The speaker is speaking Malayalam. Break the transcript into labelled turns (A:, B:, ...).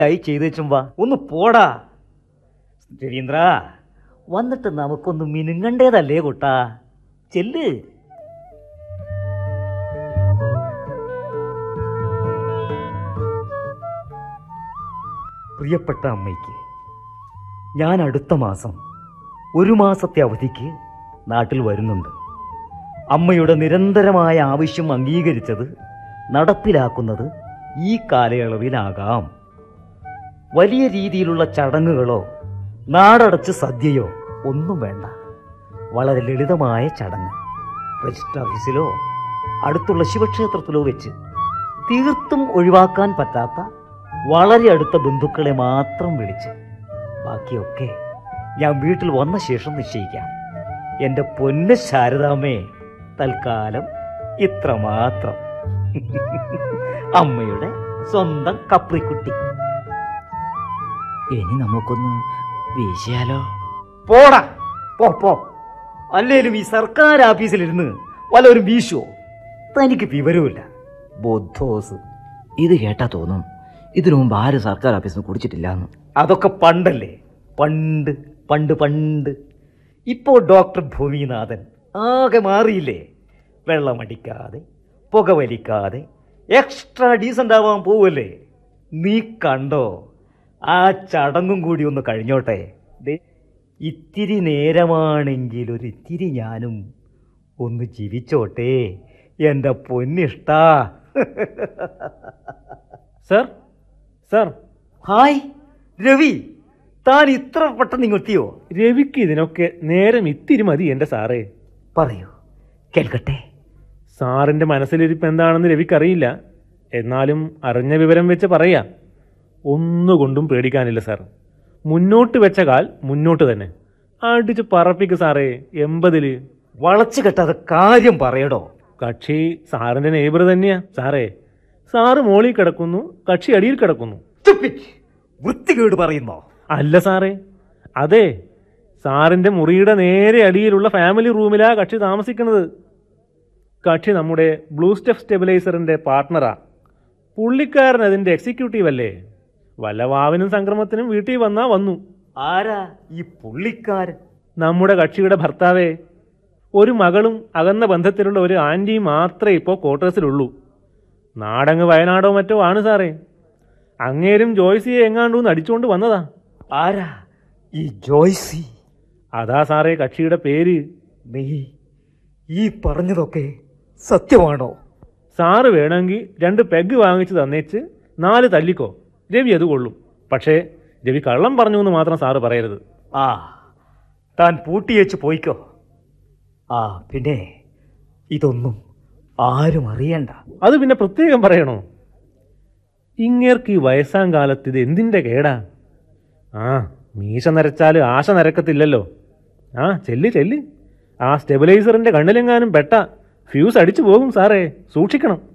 A: ആയി ചെയ്തു വെച്ചും വാ ഒന്ന് പോടാ രവീന്ദ്ര വന്നിട്ട് നമുക്കൊന്ന് മിനുങ്ങണ്ടേതല്ലേ കുട്ടാ ചെല്ല് പ്രിയപ്പെട്ട അമ്മയ്ക്ക് ഞാൻ അടുത്ത മാസം ഒരു മാസത്തെ അവധിക്ക് നാട്ടിൽ വരുന്നുണ്ട് അമ്മയുടെ നിരന്തരമായ ആവശ്യം അംഗീകരിച്ചത് നടപ്പിലാക്കുന്നത് ഈ കാലയളവിലാകാം വലിയ രീതിയിലുള്ള ചടങ്ങുകളോ നാടടച്ച് സദ്യയോ ഒന്നും വേണ്ട വളരെ ലളിതമായ ചടങ്ങ് രജിസ്റ്റർ ഓഫീസിലോ അടുത്തുള്ള ശിവക്ഷേത്രത്തിലോ വെച്ച് തീർത്തും ഒഴിവാക്കാൻ പറ്റാത്ത വളരെ അടുത്ത ബന്ധുക്കളെ മാത്രം വിളിച്ച് ബാക്കിയൊക്കെ ഞാൻ വീട്ടിൽ വന്ന ശേഷം നിശ്ചയിക്കാം എൻ്റെ പൊന്ന ശാരദാമ്മേ തൽക്കാലം ഇത്ര മാത്രം അമ്മയുടെ സ്വന്തം കപ്രിക്കുട്ടി
B: ഇനി നമുക്കൊന്ന് വീശിയാലോ
A: പോടാ പോ പോ അല്ലേലും ഈ സർക്കാർ ഓഫീസിലിരുന്ന് വല്ലവരും വീശുവോ തനിക്ക് വിവരമില്ല ബോധോസ്
B: ഇത് കേട്ടാ തോന്നും ഇതിനു മുമ്പ് ആരും സർക്കാർ ഓഫീസിൽ നിന്ന് കുടിച്ചിട്ടില്ല എന്ന്
A: അതൊക്കെ പണ്ടല്ലേ പണ്ട് പണ്ട് പണ്ട് ഇപ്പോൾ ഡോക്ടർ ഭൂമിനാഥൻ ആകെ മാറിയില്ലേ വെള്ളമടിക്കാതെ പുകവലിക്കാതെ എക്സ്ട്രാ ഡീസൻ്റ് ആവാൻ പോവല്ലേ നീ കണ്ടോ ആ ചടങ്ങും കൂടി ഒന്ന് കഴിഞ്ഞോട്ടെ ദേ, ഇത്തിരി നേരമാണെങ്കിൽ ഒരു ഇത്തിരി ഞാനും ഒന്ന് ജീവിച്ചോട്ടെ എൻ്റെ പൊന്നിഷ്ടാ
C: സർ സർ
A: ഹായ് രവി താൻ ഇത്ര പെട്ടെന്ന് ഇങ്ങെത്തിയോ
C: രവിക്ക് ഇതിനൊക്കെ നേരം ഇത്തിരി മതി എൻ്റെ സാറേ
A: പറയൂ കേൾക്കട്ടെ
C: സാറിൻ്റെ മനസ്സിലിരിപ്പ് എന്താണെന്ന് രവിക്കറിയില്ല എന്നാലും അറിഞ്ഞ വിവരം വെച്ച് പറയാം ഒന്നുകൊണ്ടും പേടിക്കാനില്ല സാർ മുന്നോട്ട് വെച്ച കാൽ മുന്നോട്ട് തന്നെ അടിച്ച് പറപ്പിക്ക് സാറേ എൺപതില്
A: വളച്ചു കെട്ടാതെ കാര്യം പറയടോ
C: കക്ഷി സാറിൻ്റെ നെയ്ബർ തന്നെയാ സാറേ സാറ് മോളിൽ കിടക്കുന്നു കക്ഷി അടിയിൽ കിടക്കുന്നു
A: Stupid. വൃത്തികേട് പറയുന്നോ
C: അല്ല സാറേ അതെ സാറിന്റെ മുറിയുടെ നേരെ അടിയിലുള്ള ഫാമിലി റൂമിലാ കക്ഷി താമസിക്കുന്നത് കക്ഷി നമ്മുടെ ബ്ലൂ സ്റ്റെഫ് സ്റ്റെബിലൈസറിന്റെ പാർട്ട്ണറാ പുള്ളിക്കാരൻ അതിന്റെ എക്സിക്യൂട്ടീവ് അല്ലേ വല്ല വാവിനും സംക്രമത്തിനും വീട്ടിൽ വന്നാ വന്നു
A: ആരാ ഈ പുള്ളിക്കാരൻ
C: നമ്മുടെ കക്ഷിയുടെ ഭർത്താവേ ഒരു മകളും അകന്ന ബന്ധത്തിലുള്ള ഒരു ആൻറ്റിയും മാത്രമേ ഇപ്പോൾ ക്വാർട്ടേഴ്സിലുള്ളൂ നാടങ്ങ് വയനാടോ മറ്റോ ആണ് സാറേ അങ്ങേരും ജോയ്സിയെ എങ്ങാണ്ടൂന്ന് അടിച്ചുകൊണ്ട് വന്നതാ
A: ആരാ ഈ ജോയ്സി
C: അതാ സാറേ കക്ഷിയുടെ പേര്
A: നീ ഈ പറഞ്ഞതൊക്കെ സത്യമാണോ
C: സാറ് വേണമെങ്കിൽ രണ്ട് പെഗ് വാങ്ങിച്ച് തന്നേച്ച് നാല് തല്ലിക്കോ രവി അത് കൊള്ളും പക്ഷേ രവി കള്ളം പറഞ്ഞു എന്ന് മാത്രം സാറ് പറയരുത്
A: ആ താൻ പൂട്ടിയേച്ച് പോയിക്കോ ആ പിന്നെ ഇതൊന്നും ആരും അറിയണ്ട
C: അത് പിന്നെ പ്രത്യേകം പറയണോ ഇങ്ങേർക്ക് ഈ വയസ്സാം കാലത്ത് ഇത് എന്തിൻ്റെ കേടാ ആ മീശ നരച്ചാൽ ആശ നരക്കത്തില്ലല്ലോ ആ ചെല്ല് ചെല്ല് ആ സ്റ്റെബിലൈസറിൻ്റെ കണ്ണിലെങ്ങാനും പെട്ട ഫ്യൂസ് അടിച്ചു പോകും സാറേ സൂക്ഷിക്കണം